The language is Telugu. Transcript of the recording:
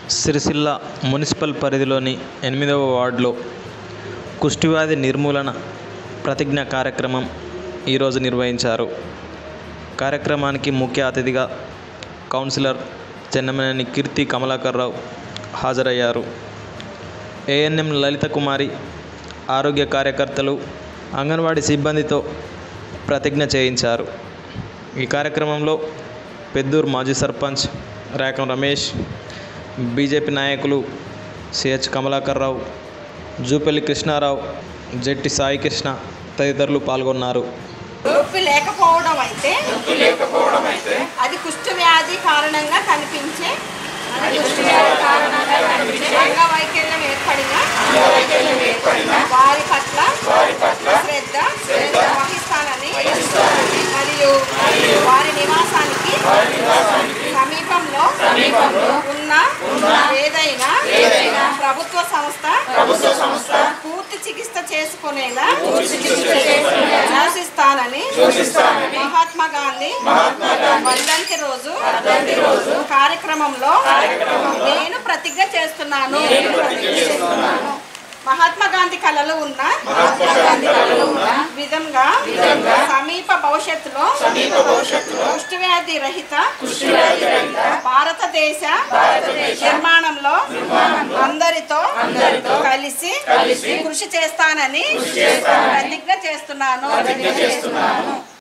సిరిసిల్ల మున్సిపల్ పరిధిలోని ఎనిమిదవ వార్డులో కుష్ఠవ్యాధి నిర్మూలన ప్రతిజ్ఞ కార్యక్రమం ఈరోజు నిర్వహించారు కార్యక్రమానికి ముఖ్య అతిథిగా కౌన్సిలర్ చెన్నమనేని కీర్తి కమలాకర్రావు హాజరయ్యారు ఏఎన్ఎం లలిత కుమారి ఆరోగ్య కార్యకర్తలు అంగన్వాడీ సిబ్బందితో ప్రతిజ్ఞ చేయించారు ఈ కార్యక్రమంలో పెద్దూరు మాజీ సర్పంచ్ రేకం రమేష్ బీజేపీ నాయకులు సిహెచ్ కమలాకర్రావు జూపల్లి కృష్ణారావు జెట్టి సాయికృష్ణ తదితరులు పాల్గొన్నారు నొప్పి లేకపోవడం అయితే అది కుష్టు వ్యాధి కారణంగా కనిపించే అది కుష్టు వ్యాధి కారణంగా కనిపించే అంగవైకల్యం ఏర్పడిన వారి పట్ల శ్రద్ధ వహిస్తానని మరియు వారి నివాసానికి సమీపంలో ఉన్న ఏదైనా ప్రభుత్వ సంస్థ పూర్తి చికిత్స చేసుకునేలా శాసిస్తానని మహాత్మా గాంధీ వర్ధంతి రోజు కార్యక్రమంలో నేను ప్రతిజ్ఞ చేస్తున్నాను మహాత్మా గాంధీ కళలు ఉన్న విధంగా సమీప భవిష్యత్తులో కుష్ఠవ్యాధి రహిత భారతదేశ నిర్మాణంలో అందరితో కలిసి కృషి చేస్తానని ప్రతిజ్ఞ చేస్తున్నాను